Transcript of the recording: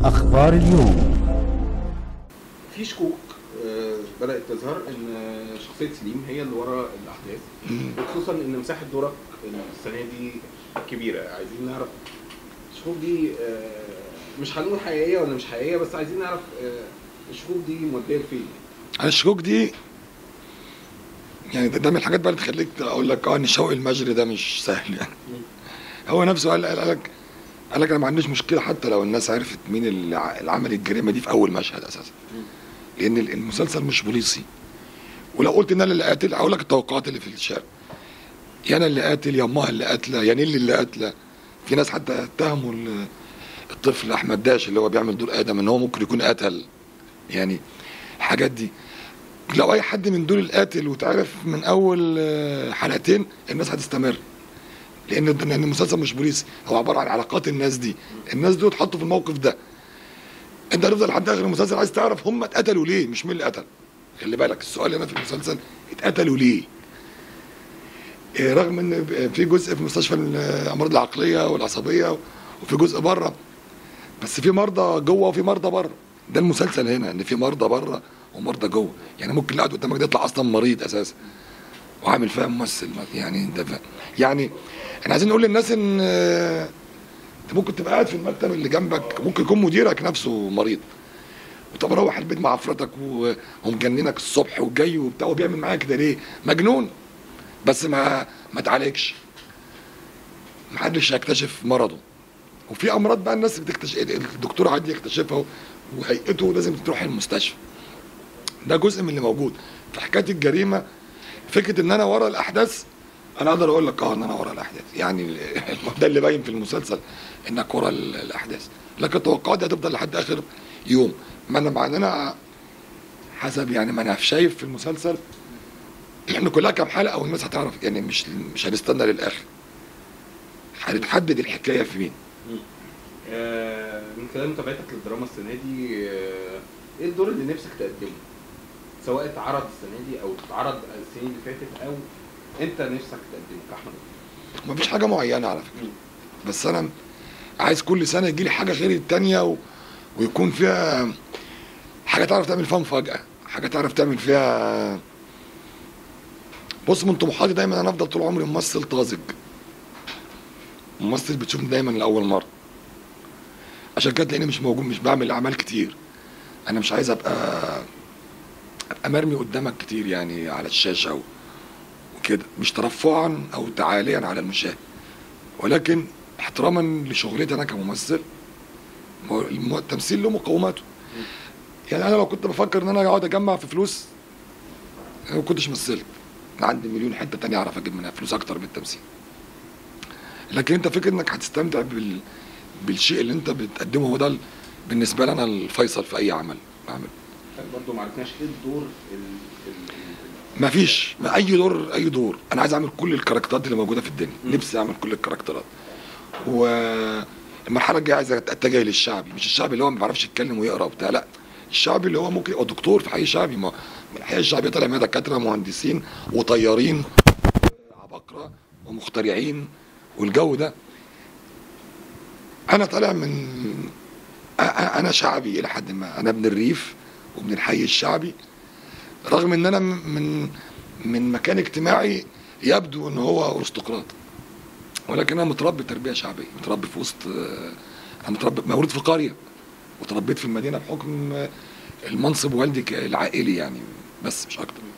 أخبار اليوم في شكوك آه، بدات تظهر ان آه، شخصيه سليم هي اللي ورا الاحداث وخصوصا ان مساحه دورك السنه دي كبيره عايزين نعرف الشكوك دي آه، مش هنقول حقيقيه ولا مش حقيقيه بس عايزين نعرف آه، الشكوك دي موديه لفين انا الشكوك دي يعني ده, ده من الحاجات بقى اللي تخليك اقول لك اه ان شوقي المجري ده مش سهل يعني هو نفسه قال قال لك قال لك انا ما عنديش مشكله حتى لو الناس عرفت مين اللي ع- اللي عمل الجريمه دي في اول مشهد اساسا لان ال- المسلسل مش بوليسي ولو قلت ان انا اللي قاتل هقول لك التوقعات اللي في الشارع يا انا اللي قاتل يا امها اللي قاتله يا نيلي اللي قاتله في ناس حتى اتهموا ال- الطفل احمد داش اللي هو بيعمل دور ادم ان هو ممكن يكون قتل يعني الحاجات دي لو اي حد من دول القاتل وتعرف من اول آه، حلقتين الناس هتستمر لان لان المسلسل مش بوليسي هو عباره عن علاقات الناس دي الناس دول اتحطوا في الموقف ده انت هتفضل لحد اخر المسلسل عايز تعرف هم اتقتلوا ليه مش مين اللي قتل خلي بالك السؤال هنا في المسلسل اتقتلوا ليه إيه، رغم ان في جزء في مستشفى الامراض العقليه والعصبيه وفي جزء بره بس في مرضى جوه وفي مرضى بره ده المسلسل هنا ان في مرضى بره ومرضى جوه يعني ممكن اللي قاعد قدامك ده يطلع اصلا مريض اساسا وعامل فيها ممثل يعني ده ف... يعني احنا عايزين نقول للناس ان آه، انت ممكن تبقى قاعد في المكتب اللي جنبك ممكن يكون مديرك نفسه مريض وطب مروح البيت مع عفرتك و- ومجننك الصبح وجاي وبتاع وبيعمل معاك كده ليه؟ مجنون بس ما ما تعالجش محدش هيكتشف مرضه وفي امراض بقى الناس بتكتشف الدكتور عادي يكتشفها وهيئته لازم تروح المستشفى ده جزء من اللي موجود في حكايه الجريمه فكره ان انا ورا الاحداث انا اقدر اقول لك اه ان انا ورا الاحداث يعني ده اللي باين في المسلسل انك ورا ال- الاحداث لكن توقعاتي هتفضل لحد اخر يوم ما انا مع ان انا حسب يعني ما انا شايف في المسلسل ان كلها كام حلقه والناس هتعرف يعني مش مش هنستنى للاخر هنحدد الحكايه في مين آه، من خلال متابعتك للدراما السنه دي آه، ايه الدور اللي نفسك تقدمه سواء اتعرض السنه دي او اتعرض السنين اللي فاتت او انت نفسك تقدمه كاحمد مفيش حاجه معينه على فكره بس انا عايز كل سنه يجي لي حاجه غير التانيه و... ويكون فيها حاجه تعرف تعمل فيها مفاجاه حاجه تعرف تعمل فيها بص من طموحاتي دايما انا افضل طول عمري ممثل طازج ممثل بتشوفني دايما لاول مره عشان كده تلاقيني مش موجود مش بعمل اعمال كتير انا مش عايز ابقى ابقى مرمي قدامك كتير يعني على الشاشه و... وكده مش ترفعا او تعاليا على المشاهد ولكن احتراما لشغلتي انا كممثل ما هو الم- التمثيل له مقوماته يعني انا لو كنت بفكر ان انا اقعد اجمع في فلوس انا ما كنتش مثلت أنا عندي مليون حته تانية اعرف اجيب منها فلوس اكتر من التمثيل لكن انت فكر انك هتستمتع بال... بالشيء اللي انت بتقدمه هو ده ال- بالنسبه لي انا الفيصل في اي عمل بعمله برضه ما عرفناش ايه الدور ال ال ال- ما فيش ما اي دور اي دور انا عايز اعمل كل الكاركترات اللي موجوده في الدنيا مم. نفسي اعمل كل الكاركترات والمرحله الجايه عايز اتجه للشعبي مش الشعبي اللي هو ما بيعرفش يتكلم ويقرا وبتاع لا الشعبي اللي هو ممكن يبقى دكتور في حي شعبي ما من الحي الشعبي طالع منها دكاتره مهندسين وطيارين عباقره ومخترعين والجو ده انا طالع من أ- أ- انا شعبي الى حد ما انا ابن الريف وابن الحي الشعبي رغم ان انا من من مكان اجتماعي يبدو ان هو ارستقراط ولكن انا متربي تربيه شعبيه متربي في وسط آه، انا متربي مولود في قريه وتربيت في المدينه بحكم آه، المنصب والدي ك- العائلي يعني بس مش اكتر